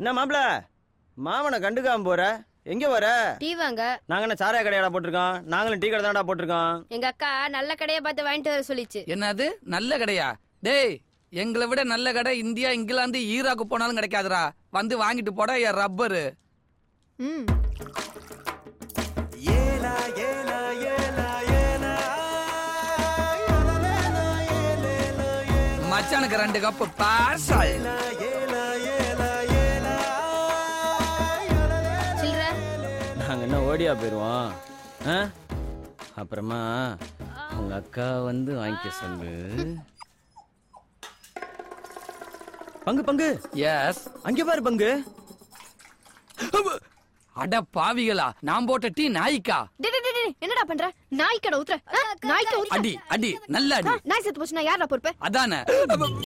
என்ன மாப்பிள மாமனை கண்டுக்காம போற எங்க வர டீ வாங்க நாங்க என்ன சாராய கடையாடா போட்டிருக்கோம் நாங்களும் டீ கடை தான்டா போட்டிருக்கோம் எங்க அக்கா நல்ல கடையை பார்த்து வாங்கிட்டு வர சொல்லிச்சு என்னது நல்ல கடையா டேய் எங்களை விட நல்ல கடை இந்தியா இங்கிலாந்து ஈராக்கு போனாலும் கிடைக்காதுடா வந்து வாங்கிட்டு போடா என் ரப்பரு ம் மச்சானுக்கு ரெண்டு கப்பு பார்சல் சில்ற நாங்க என்ன ஓடியா போயிருவோம் ஆ? அப்புறமா உங்க அக்கா வந்து வாங்கிக்க சொல்லு பங்கு பங்கு எஸ் அங்க பாரு பங்கு அட பாவிகளா நான் போட்ட டீ நாய்க்கா டேய், டேய், டேய், டேய், என்னடா பண்ற நாய் கடை ஊத்துற ஆ, நாய்க்கு ஊத்துற அடி அடி நல்ல அடி நாய் செத்து போச்சுன்னா யாரா பொறுப்பு அதானே